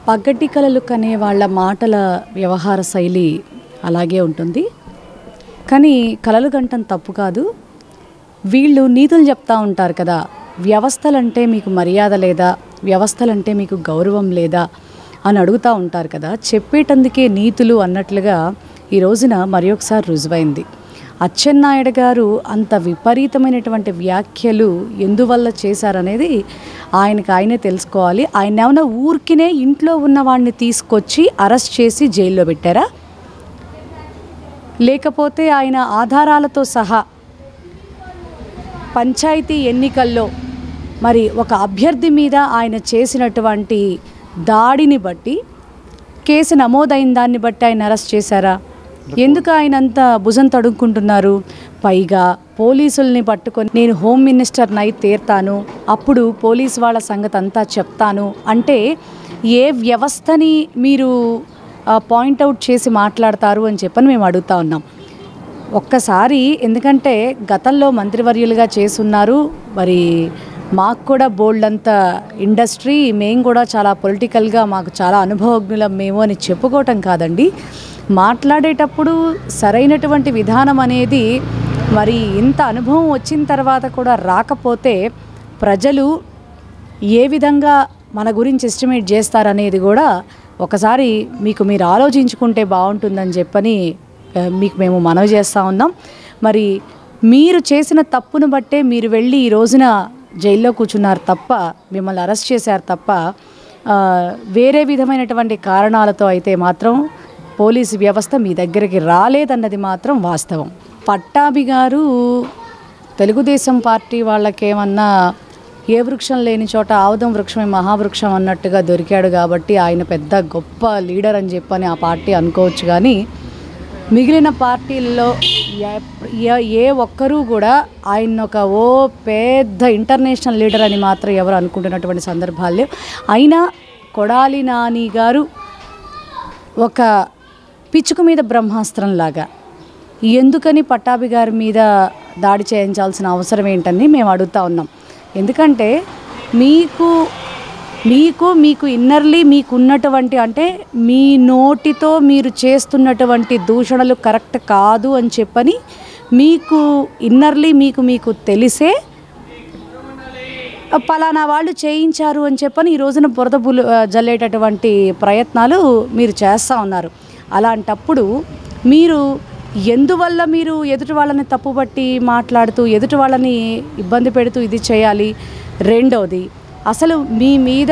పగటి కలలు కనే వాళ్ళ మాటల వ్యవహార శైలి అలాగే ఉంటుంది కానీ కలలు గంటం తప్పు కాదు వీళ్ళు నీతులు చెప్తా ఉంటారు కదా వ్యవస్థలంటే మీకు మర్యాద లేదా వ్యవస్థలంటే మీకు గౌరవం లేదా అని అడుగుతూ ఉంటారు కదా చెప్పేటందుకే నీతులు అన్నట్లుగా ఈ రోజున మరి ఒకసారి రుజువైంది అచ్చెన్నాయుడు గారు అంత విపరీతమైనటువంటి వ్యాఖ్యలు ఎందువల్ల చేశారనేది ఆయనకు ఆయనే తెలుసుకోవాలి ఆయన ఏమైనా ఊరికినే ఇంట్లో ఉన్న వాడిని తీసుకొచ్చి అరెస్ట్ చేసి జైల్లో పెట్టారా లేకపోతే ఆయన ఆధారాలతో సహా పంచాయతీ ఎన్నికల్లో మరి ఒక అభ్యర్థి మీద ఆయన చేసినటువంటి దాడిని బట్టి కేసు నమోదైన దాన్ని బట్టి ఆయన అరెస్ట్ చేశారా ఎందుకు ఆయన అంత భుజం తడుక్కుంటున్నారు పైగా పోలీసుల్ని పట్టుకొని నేను హోమ్ మినిస్టర్ని అయి తీర్తాను అప్పుడు పోలీస్ వాళ్ళ సంగతి అంతా చెప్తాను అంటే ఏ వ్యవస్థని మీరు పాయింట్అవుట్ చేసి మాట్లాడతారు అని చెప్పని మేము అడుగుతా ఉన్నాం ఒక్కసారి ఎందుకంటే గతంలో మంత్రివర్యులుగా చేసున్నారు మరి మాకు కూడా బోల్డ్ అంత ఇండస్ట్రీ మేము కూడా చాలా పొలిటికల్గా మాకు చాలా అనుభవజ్ఞులం మేము అని చెప్పుకోవటం కాదండి మాట్లాడేటప్పుడు సరైనటువంటి విధానం అనేది మరి ఇంత అనుభవం వచ్చిన తర్వాత కూడా రాకపోతే ప్రజలు ఏ విధంగా మన గురించి ఎస్టిమేట్ చేస్తారనేది కూడా ఒకసారి మీకు మీరు ఆలోచించుకుంటే బాగుంటుందని చెప్పని ఆ, మీకు మేము మనవి చేస్తూ ఉన్నాం మరి మీరు చేసిన తప్పును బట్టే మీరు వెళ్ళి ఈ రోజున జైల్లో కూర్చున్నారు తప్ప మిమ్మల్ని అరెస్ట్ చేశారు తప్ప ఆ, వేరే విధమైనటువంటి కారణాలతో అయితే మాత్రం పోలీసు వ్యవస్థ మీ దగ్గరికి రాలేదన్నది మాత్రం వాస్తవం పట్టాభి గారు తెలుగుదేశం పార్టీ వాళ్ళకేమన్నా ఏ వృక్షం లేని చోట ఆవుదం వృక్షమే మహావృక్షం అన్నట్టుగా దొరికాడు కాబట్టి ఆయన పెద్ద గొప్ప లీడర్ అని చెప్పని ఆ పార్టీ అనుకోవచ్చు కానీ మిగిలిన పార్టీల్లో ఏ- ఏ- ఏ ఒక్కరూ కూడా ఆయన ఒక ఓ పెద్ద ఇంటర్నేషనల్ లీడర్ అని మాత్రం ఎవరు అనుకుంటున్నటువంటి సందర్భాలు లేవు అయినా కొడాలి నాని గారు ఒక పిచ్చుక మీద బ్రహ్మాస్త్రం లాగా ఎందుకని పట్టాభి గారి మీద దాడి చేయించాల్సిన అవసరం ఏంటని మేము అడుగుతా ఉన్నాం ఎందుకంటే మీకు మీకు మీకు ఇన్నర్లీ మీకు ఉన్నటువంటి అంటే మీ నోటితో మీరు చేస్తున్నటువంటి దూషణలు కరెక్ట్ కాదు అని చెప్పని మీకు ఇన్నర్లీ మీకు మీకు తెలిసే పలానా వాళ్ళు చేయించారు అని చెప్పని ఈ రోజున బురద బులు ఆ, జల్లేటటువంటి ప్రయత్నాలు మీరు చేస్తూ ఉన్నారు అలాంటప్పుడు మీరు ఎందువల్ల మీరు ఎదుటి వాళ్ళని తప్పుబట్టి మాట్లాడుతూ ఎదుటి వాళ్ళని ఇబ్బంది పెడుతూ ఇది చేయాలి రెండోది అసలు మీ మీద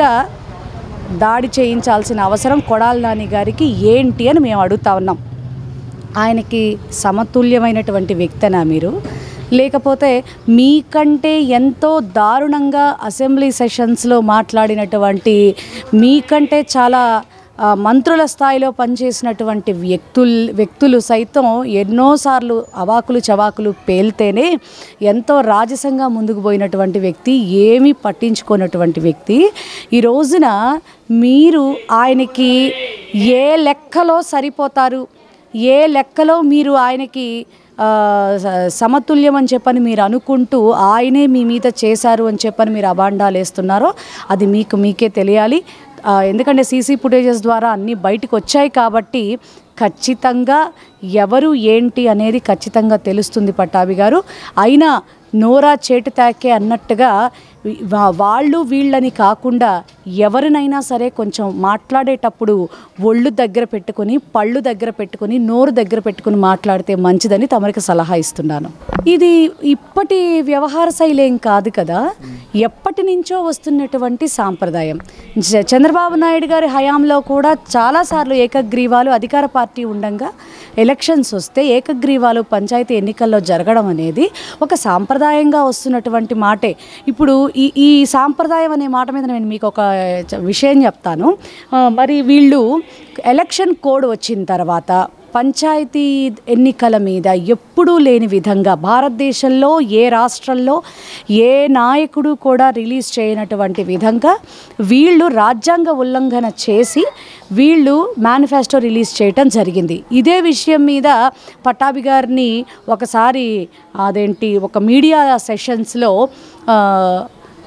దాడి చేయించాల్సిన అవసరం కొడాలి నాని గారికి ఏంటి అని మేము అడుగుతా ఉన్నాం ఆయనకి సమతుల్యమైనటువంటి వ్యక్తనా మీరు లేకపోతే మీకంటే ఎంతో దారుణంగా అసెంబ్లీ సెషన్స్లో మాట్లాడినటువంటి మీకంటే చాలా ఆ, మంత్రుల స్థాయిలో పనిచేసినటువంటి వ్యక్తులు వ్యక్తులు సైతం ఎన్నోసార్లు అవాకులు చవాకులు పేల్తేనే ఎంతో రాజసంగా ముందుకు పోయినటువంటి వ్యక్తి ఏమీ పట్టించుకోనటువంటి వ్యక్తి ఈ రోజున మీరు ఆయనకి ఏ లెక్కలో సరిపోతారు ఏ లెక్కలో మీరు ఆయనకి ఆ, స- సమతుల్యం అని చెప్పని మీరు అనుకుంటూ ఆయనే మీ మీద చేశారు అని చెప్పని మీరు అబాండాలు వేస్తున్నారో అది మీకు మీకే తెలియాలి ఆ, ఎందుకంటే సీసీ ఫుటేజెస్ ద్వారా అన్నీ బయటకు వచ్చాయి కాబట్టి ఖచ్చితంగా ఎవరు ఏంటి అనేది ఖచ్చితంగా తెలుస్తుంది పట్టాభి గారు అయినా నోరా చేటు తాకే అన్నట్టుగా వా- వాళ్ళు వీళ్ళని కాకుండా ఎవరినైనా సరే కొంచెం మాట్లాడేటప్పుడు ఒళ్ళు దగ్గర పెట్టుకొని పళ్ళు దగ్గర పెట్టుకొని నోరు దగ్గర పెట్టుకొని మాట్లాడితే మంచిదని తమరికి సలహా ఇస్తున్నాను ఇది ఇప్పటి వ్యవహార శైలి ఏం కాదు కదా ఎప్పటి నుంచో వస్తున్నటువంటి సాంప్రదాయం జ- చంద్రబాబు నాయుడు గారి హయాంలో కూడా చాలాసార్లు ఏకగ్రీవాలు అధికార పార్టీ ఉండంగా ఎలక్షన్స్ వస్తే ఏకగ్రీవాలు పంచాయతీ ఎన్నికల్లో జరగడం అనేది ఒక సాంప్రదాయంగా వస్తున్నటువంటి మాటే ఇప్పుడు ఈ ఈ సాంప్రదాయం అనే మాట మీద నేను మీకు ఒక చ- విషయం చెప్తాను ఆ, మరి వీళ్ళు ఎలక్షన్ కోడ్ వచ్చిన తర్వాత పంచాయతీ ఎన్నికల మీద ఎప్పుడూ లేని విధంగా భారతదేశంలో ఏ రాష్ట్రంలో ఏ నాయకుడు కూడా రిలీజ్ చేయనటువంటి విధంగా వీళ్ళు రాజ్యాంగ ఉల్లంఘన చేసి వీళ్ళు మేనిఫెస్టో రిలీజ్ చేయటం జరిగింది ఇదే విషయం మీద పట్టాభి గారిని ఒకసారి అదేంటి ఒక మీడియా సెషన్స్లో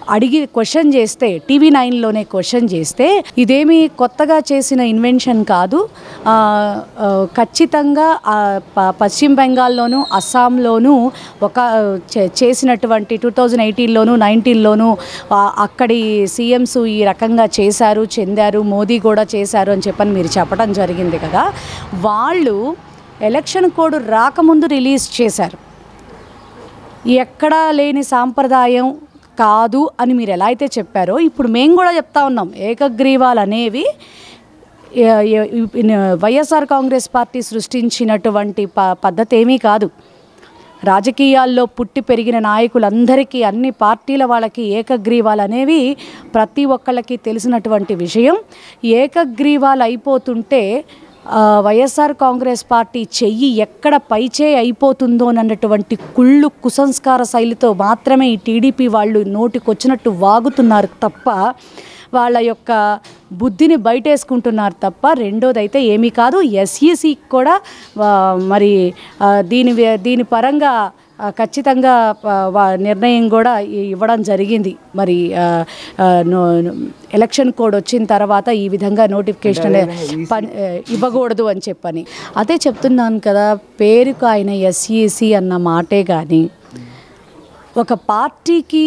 అడిగి క్వశ్చన్ చేస్తే టీవీ నైన్లోనే క్వశ్చన్ చేస్తే ఇదేమి కొత్తగా చేసిన ఇన్వెన్షన్ కాదు ఆ, ఆ, ఖచ్చితంగా ఆ, ప- పశ్చిమ బెంగాల్లోను అస్సాంలోనూ ఒక చే- చేసినటువంటి టూ థౌజండ్ ఎయిటీన్లోను నైన్టీన్లోను అక్కడి సీఎంస్ ఈ రకంగా చేశారు చెందారు మోదీ కూడా చేశారు అని చెప్పని మీరు చెప్పడం జరిగింది కదా వాళ్ళు ఎలక్షన్ కోడ్ రాకముందు రిలీజ్ చేశారు ఎక్కడా లేని సాంప్రదాయం కాదు అని మీరు ఎలా అయితే చెప్పారో ఇప్పుడు మేము కూడా చెప్తా ఉన్నాం ఏకగ్రీవాలు అనేవి ఏ- ఏ- ఇన్- వైఎస్ఆర్ కాంగ్రెస్ పార్టీ సృష్టించినటువంటి ప పద్ధతి ఏమీ కాదు రాజకీయాల్లో పుట్టి పెరిగిన నాయకులందరికీ అన్ని పార్టీల వాళ్ళకి ఏకగ్రీవాలు అనేవి ప్రతి ఒక్కళ్ళకి తెలిసినటువంటి విషయం ఏకగ్రీవాలు అయిపోతుంటే ఆ, వైఎస్ఆర్ కాంగ్రెస్ పార్టీ చెయ్యి ఎక్కడ పైచే అయిపోతుందో అన్నటువంటి కుళ్ళు కుసంస్కార శైలితో మాత్రమే ఈ టీడీపీ వాళ్ళు నోటికొచ్చినట్టు వాగుతున్నారు తప్ప వాళ్ళ యొక్క బుద్ధిని బయటేసుకుంటున్నారు తప్ప రెండోదైతే ఏమీ కాదు ఎస్ఈసికి కూడా ఆ, మరి ఆ, దీని వే- దీని పరంగా ఆ, ఖచ్చితంగా ఆ, వా- నిర్ణయం కూడా ఇ- ఇవ్వడం జరిగింది మరి ఆ, ఆ, నో- నో- ఎలక్షన్ కోడ్ వచ్చిన తర్వాత ఈ విధంగా నోటిఫికేషన్ అనే పని ఆ, ఇవ్వకూడదు అని చెప్పని అదే చెప్తున్నాను కదా పేరుకు ఆయన ఎస్ఈసి అన్న మాటే కానీ ఒక పార్టీకి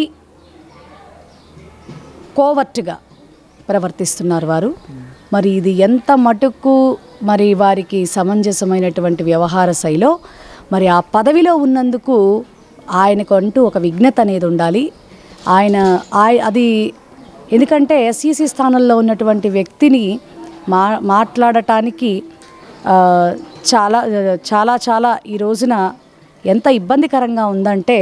కోవర్ట్గా ప్రవర్తిస్తున్నారు వారు మరి ఇది ఎంత మటుకు మరి వారికి సమంజసమైనటువంటి వ్యవహార శైలో మరి ఆ పదవిలో ఉన్నందుకు ఆయనకు అంటూ ఒక విఘ్నత అనేది ఉండాలి ఆయన ఆయ అది ఎందుకంటే ఎస్ఈసి స్థానంలో ఉన్నటువంటి వ్యక్తిని మా మాట్లాడటానికి ఆ, చాలా చాలా చాలా ఈ రోజున ఎంత ఇబ్బందికరంగా ఉందంటే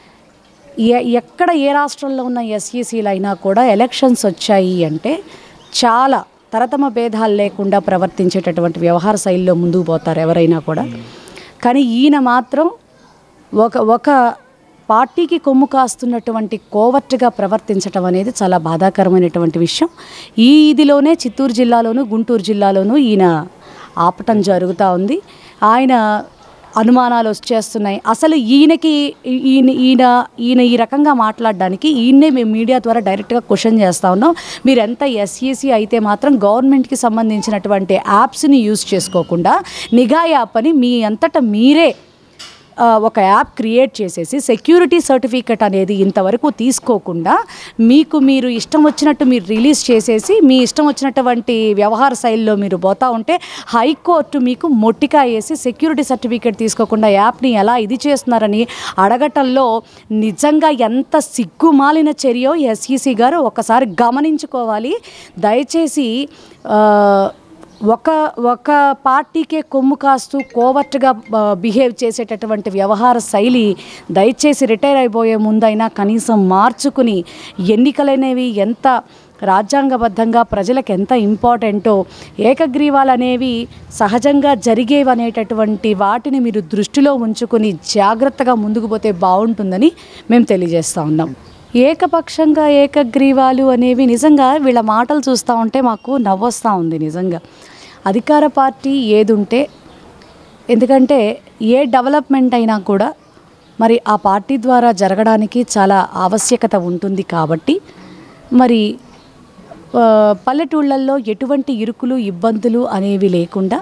ఎ- ఎక్కడ ఏ రాష్ట్రంలో ఉన్న ఎస్ఈసీలు అయినా కూడా ఎలక్షన్స్ వచ్చాయి అంటే చాలా తరతమ భేదాలు లేకుండా ప్రవర్తించేటటువంటి వ్యవహార శైలిలో ముందుకు పోతారు ఎవరైనా కూడా కానీ ఈయన మాత్రం ఒక ఒక పార్టీకి కొమ్ము కాస్తున్నటువంటి కోవర్ట్గా ప్రవర్తించటం అనేది చాలా బాధాకరమైనటువంటి విషయం ఈ ఇదిలోనే చిత్తూరు జిల్లాలోను గుంటూరు జిల్లాలోనూ ఈయన ఆపటం జరుగుతూ ఉంది ఆయన అనుమానాలు వచ్చేస్తున్నాయి అసలు ఈయనకి ఈయన ఈయన ఈయన ఈ రకంగా మాట్లాడడానికి ఈయన్నే మేము మీడియా ద్వారా డైరెక్ట్గా క్వశ్చన్ చేస్తూ ఉన్నాం మీరు ఎంత ఎస్ఈసి అయితే మాత్రం గవర్నమెంట్కి సంబంధించినటువంటి యాప్స్ని యూజ్ చేసుకోకుండా నిఘా యాప్ అని మీ అంతటా మీరే ఆ, ఒక యాప్ క్రియేట్ చేసేసి సెక్యూరిటీ సర్టిఫికెట్ అనేది ఇంతవరకు తీసుకోకుండా మీకు మీరు ఇష్టం వచ్చినట్టు మీరు రిలీజ్ చేసేసి మీ ఇష్టం వచ్చినటువంటి వ్యవహార శైలిలో మీరు పోతా ఉంటే హైకోర్టు మీకు మొట్టికా వేసి సెక్యూరిటీ సర్టిఫికేట్ తీసుకోకుండా యాప్ని ఎలా ఇది చేస్తున్నారని అడగటంలో నిజంగా ఎంత సిగ్గుమాలిన చర్యో ఎస్ఈసి గారు ఒకసారి గమనించుకోవాలి దయచేసి ఆ, ఒక ఒక పార్టీకే కొమ్ము కాస్తూ కోవర్ట్గా బిహేవ్ చేసేటటువంటి వ్యవహార శైలి దయచేసి రిటైర్ అయిపోయే ముందైనా కనీసం మార్చుకుని ఎన్నికలనేవి ఎంత రాజ్యాంగబద్ధంగా ప్రజలకు ఎంత ఇంపార్టెంటో ఏకగ్రీవాలు అనేవి సహజంగా జరిగేవి అనేటటువంటి వాటిని మీరు దృష్టిలో ఉంచుకుని జాగ్రత్తగా ముందుకు పోతే బాగుంటుందని మేము తెలియజేస్తూ ఉన్నాం ఏకపక్షంగా ఏకగ్రీవాలు అనేవి నిజంగా వీళ్ళ మాటలు చూస్తూ ఉంటే మాకు నవ్వొస్తూ ఉంది నిజంగా అధికార పార్టీ ఏదుంటే ఎందుకంటే ఏ డెవలప్మెంట్ అయినా కూడా మరి ఆ పార్టీ ద్వారా జరగడానికి చాలా ఆవశ్యకత ఉంటుంది కాబట్టి మరి ఆ, పల్లెటూళ్ళల్లో ఎటువంటి ఇరుకులు ఇబ్బందులు అనేవి లేకుండా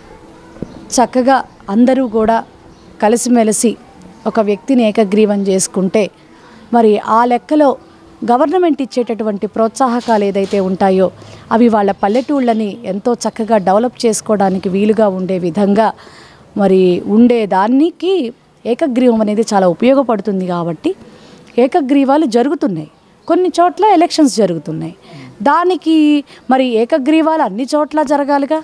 చక్కగా అందరూ కూడా కలిసిమెలిసి ఒక వ్యక్తిని ఏకగ్రీవం చేసుకుంటే మరి ఆ లెక్కలో గవర్నమెంట్ ఇచ్చేటటువంటి ప్రోత్సాహకాలు ఏదైతే ఉంటాయో అవి వాళ్ళ పల్లెటూళ్ళని ఎంతో చక్కగా డెవలప్ చేసుకోవడానికి వీలుగా ఉండే విధంగా మరి ఉండే దానికి ఏకగ్రీవం అనేది చాలా ఉపయోగపడుతుంది కాబట్టి ఏకగ్రీవాలు జరుగుతున్నాయి కొన్ని చోట్ల ఎలక్షన్స్ జరుగుతున్నాయి దానికి మరి ఏకగ్రీవాలు అన్ని చోట్ల జరగాలిగా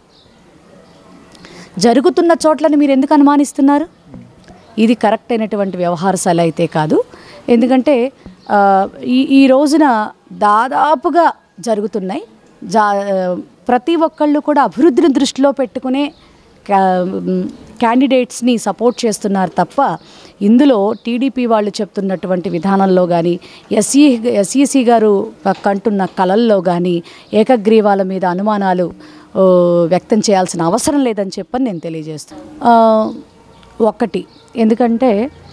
జరుగుతున్న చోట్లని మీరు ఎందుకు అనుమానిస్తున్నారు ఇది కరెక్ట్ అయినటువంటి వ్యవహారశాల అయితే కాదు ఎందుకంటే ఆ, ఈ ఈ రోజున దాదాపుగా జరుగుతున్నాయి జా ప్రతి ఒక్కళ్ళు కూడా అభివృద్ధిని దృష్టిలో పెట్టుకునే క్యాండిడేట్స్ని సపోర్ట్ చేస్తున్నారు తప్ప ఇందులో టీడీపీ వాళ్ళు చెప్తున్నటువంటి విధానంలో కానీ ఎస్ఈ ఎస్ఈసి గారు కంటున్న కళల్లో కానీ ఏకగ్రీవాల మీద అనుమానాలు ఓ, వ్యక్తం చేయాల్సిన అవసరం లేదని చెప్పని నేను తెలియజేస్తాను ఆ, ఒకటి ఎందుకంటే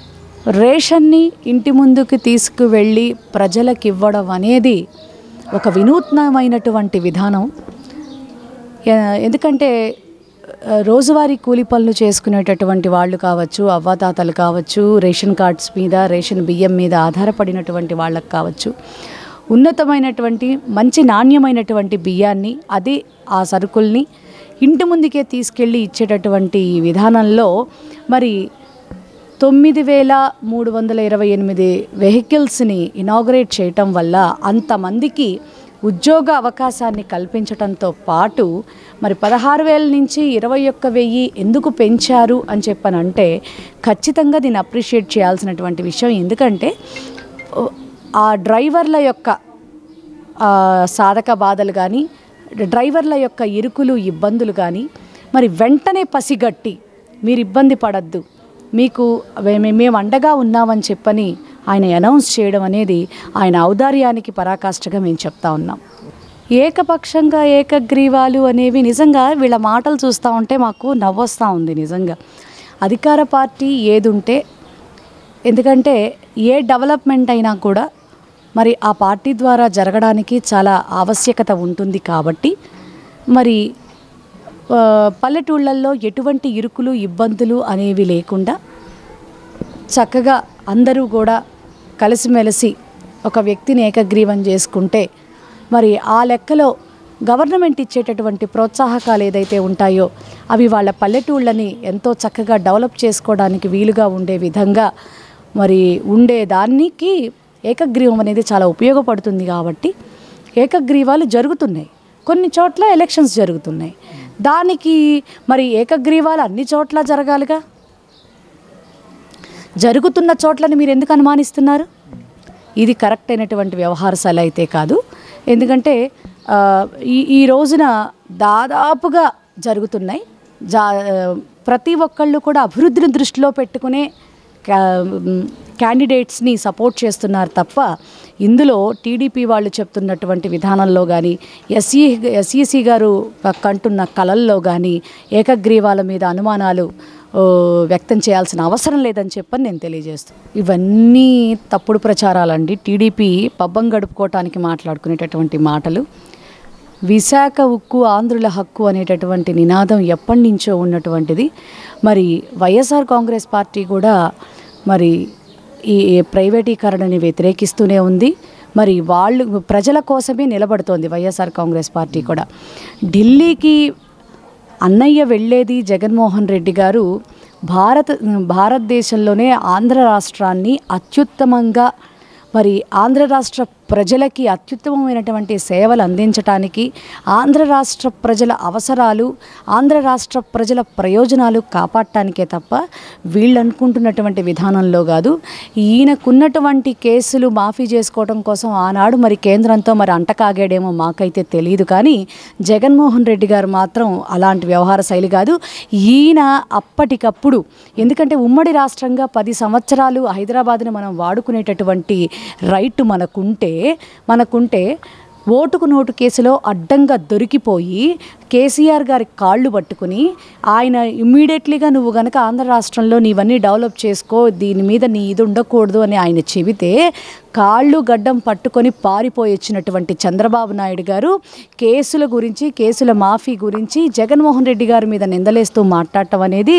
రేషన్ని ఇంటి ముందుకు తీసుకువెళ్ళి ప్రజలకు ఇవ్వడం అనేది ఒక వినూత్నమైనటువంటి విధానం ఎ- ఎందుకంటే ఆ, రోజువారీ కూలి పనులు చేసుకునేటటువంటి వాళ్ళు కావచ్చు అవ్వాతాతలు కావచ్చు రేషన్ కార్డ్స్ మీద రేషన్ బియ్యం మీద ఆధారపడినటువంటి వాళ్ళకు కావచ్చు ఉన్నతమైనటువంటి మంచి నాణ్యమైనటువంటి బియ్యాన్ని అదే ఆ సరుకుల్ని ఇంటి ముందుకే తీసుకెళ్ళి ఇచ్చేటటువంటి విధానంలో మరి తొమ్మిది వేల మూడు వందల ఇరవై ఎనిమిది వెహికల్స్ని ఇనాగ్రేట్ చేయటం వల్ల అంతమందికి ఉద్యోగ అవకాశాన్ని కల్పించడంతో పాటు మరి పదహారు వేల నుంచి ఇరవై ఒక్క వెయ్యి ఎందుకు పెంచారు అని చెప్పనంటే ఖచ్చితంగా దీన్ని అప్రిషియేట్ చేయాల్సినటువంటి విషయం ఎందుకంటే ఓ, ఆ డ్రైవర్ల యొక్క ఆ, సాధక బాధలు కానీ డ్రైవర్ల యొక్క ఇరుకులు ఇబ్బందులు కానీ మరి వెంటనే పసిగట్టి మీరు ఇబ్బంది పడద్దు మీకు మే- మేము అండగా ఉన్నామని చెప్పని ఆయన అనౌన్స్ చేయడం అనేది ఆయన ఔదార్యానికి పరాకాష్ఠగా మేము చెప్తా ఉన్నాం ఏకపక్షంగా ఏకగ్రీవాలు అనేవి నిజంగా వీళ్ళ మాటలు చూస్తూ ఉంటే మాకు నవ్వొస్తూ ఉంది నిజంగా అధికార పార్టీ ఏది ఉంటే ఎందుకంటే ఏ డెవలప్మెంట్ అయినా కూడా మరి ఆ పార్టీ ద్వారా జరగడానికి చాలా ఆవశ్యకత ఉంటుంది కాబట్టి మరి ఆ, పల్లెటూళ్ళల్లో ఎటువంటి ఇరుకులు ఇబ్బందులు అనేవి లేకుండా చక్కగా అందరూ కూడా కలిసిమెలిసి ఒక వ్యక్తిని ఏకగ్రీవం చేసుకుంటే మరి ఆ లెక్కలో గవర్నమెంట్ ఇచ్చేటటువంటి ప్రోత్సాహకాలు ఏదైతే ఉంటాయో అవి వాళ్ళ పల్లెటూళ్ళని ఎంతో చక్కగా డెవలప్ చేసుకోవడానికి వీలుగా ఉండే విధంగా మరి ఉండే దానికి ఏకగ్రీవం అనేది చాలా ఉపయోగపడుతుంది కాబట్టి ఏకగ్రీవాలు జరుగుతున్నాయి కొన్ని చోట్ల ఎలక్షన్స్ జరుగుతున్నాయి దానికి మరి ఏకగ్రీవాలు అన్ని చోట్ల జరగాలిగా జరుగుతున్న చోట్లని మీరు ఎందుకు అనుమానిస్తున్నారు ఇది కరెక్ట్ అయినటువంటి వ్యవహార శైలి అయితే కాదు ఎందుకంటే ఆ, ఈ ఈ రోజున దాదాపుగా జరుగుతున్నాయి జా ప్రతి ఒక్కళ్ళు కూడా అభివృద్ధిని దృష్టిలో పెట్టుకునే క్యాండిడేట్స్ని సపోర్ట్ చేస్తున్నారు తప్ప ఇందులో టీడీపీ వాళ్ళు చెప్తున్నటువంటి విధానంలో కానీ ఎస్ఈ ఎస్ఈసి గారు కంటున్న కళల్లో కానీ ఏకగ్రీవాల మీద అనుమానాలు ఓ, వ్యక్తం చేయాల్సిన అవసరం లేదని చెప్పని నేను తెలియజేస్తాను ఇవన్నీ తప్పుడు ప్రచారాలండి టీడీపీ పబ్బం గడుపుకోవటానికి మాట్లాడుకునేటటువంటి మాటలు విశాఖ ఉక్కు ఆంధ్రుల హక్కు అనేటటువంటి నినాదం ఎప్పటి నుంచో ఉన్నటువంటిది మరి వైఎస్ఆర్ కాంగ్రెస్ పార్టీ కూడా మరి ఈ ప్రైవేటీకరణని వ్యతిరేకిస్తూనే ఉంది మరి వాళ్ళు ప్రజల కోసమే నిలబడుతోంది వైఎస్ఆర్ కాంగ్రెస్ పార్టీ కూడా ఢిల్లీకి అన్నయ్య వెళ్ళేది జగన్మోహన్ రెడ్డి గారు భారత భారతదేశంలోనే ఆంధ్ర రాష్ట్రాన్ని అత్యుత్తమంగా మరి ఆంధ్ర రాష్ట్ర ప్రజలకి అత్యుత్తమమైనటువంటి సేవలు అందించటానికి ఆంధ్ర రాష్ట్ర ప్రజల అవసరాలు ఆంధ్ర రాష్ట్ర ప్రజల ప్రయోజనాలు కాపాడటానికే తప్ప వీళ్ళు అనుకుంటున్నటువంటి విధానంలో కాదు ఈయనకున్నటువంటి కేసులు మాఫీ చేసుకోవడం కోసం ఆనాడు మరి కేంద్రంతో మరి అంటకాగాడేమో మాకైతే తెలియదు కానీ జగన్మోహన్ రెడ్డి గారు మాత్రం అలాంటి వ్యవహార శైలి కాదు ఈయన అప్పటికప్పుడు ఎందుకంటే ఉమ్మడి రాష్ట్రంగా పది సంవత్సరాలు హైదరాబాద్ని మనం వాడుకునేటటువంటి రైట్ మనకుంటే మనకుంటే ఓటుకు నోటు కేసులో అడ్డంగా దొరికిపోయి కేసీఆర్ గారి కాళ్ళు పట్టుకుని ఆయన ఇమ్మీడియట్లీగా నువ్వు గనక ఆంధ్ర రాష్ట్రంలో నీవన్నీ డెవలప్ చేసుకో దీని మీద నీ ఇది ఉండకూడదు అని ఆయన చెబితే కాళ్ళు గడ్డం పట్టుకొని పారిపోయి వచ్చినటువంటి చంద్రబాబు నాయుడు గారు కేసుల గురించి కేసుల మాఫీ గురించి జగన్మోహన్ రెడ్డి గారి మీద నిందలేస్తూ మాట్లాడటం అనేది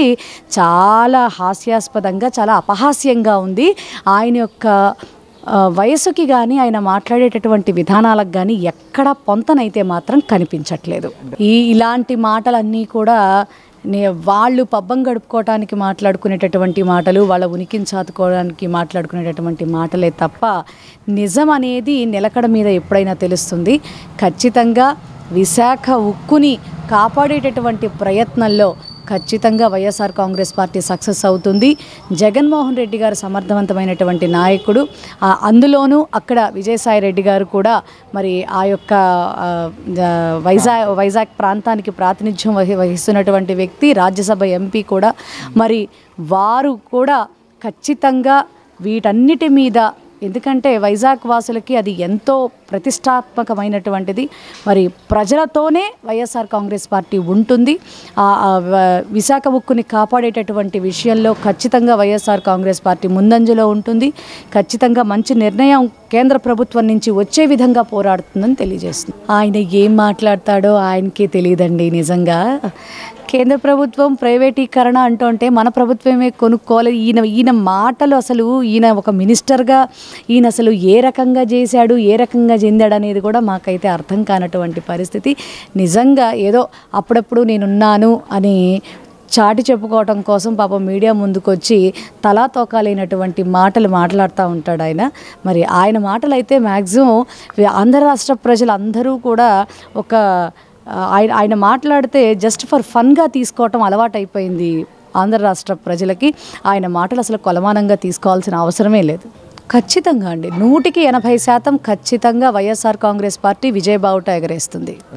చాలా హాస్యాస్పదంగా చాలా అపహాస్యంగా ఉంది ఆయన యొక్క ఆ, వయసుకి కానీ ఆయన మాట్లాడేటటువంటి విధానాలకు కానీ ఎక్కడ పొంతనైతే మాత్రం కనిపించట్లేదు ఈ ఇలాంటి మాటలన్నీ కూడా నే వాళ్ళు పబ్బం గడుపుకోవటానికి మాట్లాడుకునేటటువంటి మాటలు వాళ్ళ ఉనికిని చాతుకోవడానికి మాట్లాడుకునేటటువంటి మాటలే తప్ప నిజం అనేది నిలకడ మీద ఎప్పుడైనా తెలుస్తుంది ఖచ్చితంగా విశాఖ ఉక్కుని కాపాడేటటువంటి ప్రయత్నంలో ఖచ్చితంగా వైఎస్ఆర్ కాంగ్రెస్ పార్టీ సక్సెస్ అవుతుంది జగన్మోహన్ రెడ్డి గారు సమర్థవంతమైనటువంటి నాయకుడు ఆ, అందులోనూ అక్కడ విజయసాయి రెడ్డి గారు కూడా మరి ఆ యొక్క ఆ, జ- వైజాగ్ వైజాగ్ ప్రాంతానికి ప్రాతినిధ్యం వహి వహిస్తున్నటువంటి వ్యక్తి రాజ్యసభ ఎంపీ కూడా మరి వారు కూడా ఖచ్చితంగా వీటన్నిటి మీద ఎందుకంటే వైజాగ్ వాసులకి అది ఎంతో ప్రతిష్టాత్మకమైనటువంటిది మరి ప్రజలతోనే వైఎస్ఆర్ కాంగ్రెస్ పార్టీ ఉంటుంది ఆ ఆ వ- విశాఖ ఉక్కుని కాపాడేటటువంటి విషయంలో ఖచ్చితంగా వైఎస్ఆర్ కాంగ్రెస్ పార్టీ ముందంజలో ఉంటుంది ఖచ్చితంగా మంచి నిర్ణయం కేంద్ర ప్రభుత్వం నుంచి వచ్చే విధంగా పోరాడుతుందని తెలియజేస్తుంది ఆయన ఏం మాట్లాడతాడో ఆయనకే తెలియదండి నిజంగా కేంద్ర ప్రభుత్వం ప్రైవేటీకరణ అంటుంటే మన ప్రభుత్వమే కొనుక్కోవాలి ఈయన ఈయన మాటలు అసలు ఈయన ఒక మినిస్టర్గా ఈయన అసలు ఏ రకంగా చేశాడు ఏ రకంగా చెందాడు అనేది కూడా మాకైతే అర్థం కానటువంటి పరిస్థితి నిజంగా ఏదో అప్పుడప్పుడు నేనున్నాను అని చాటి చెప్పుకోవటం కోసం పాపం మీడియా ముందుకొచ్చి తలా తోకాలైనటువంటి మాటలు మాట్లాడుతూ ఉంటాడు ఆయన మరి ఆయన మాటలు అయితే మ్యాక్సిమం ఆంధ్ర రాష్ట్ర ప్రజలందరూ కూడా ఒక ఆ, ఆయన ఆయన మాట్లాడితే జస్ట్ ఫర్ ఫన్గా తీసుకోవటం అలవాటైపోయింది ఆంధ్ర రాష్ట్ర ప్రజలకి ఆయన మాటలు అసలు కొలమానంగా తీసుకోవాల్సిన అవసరమే లేదు ఖచ్చితంగా అండి నూటికి ఎనభై శాతం ఖచ్చితంగా వైఎస్ఆర్ కాంగ్రెస్ పార్టీ విజయబావుట ఎగరేస్తుంది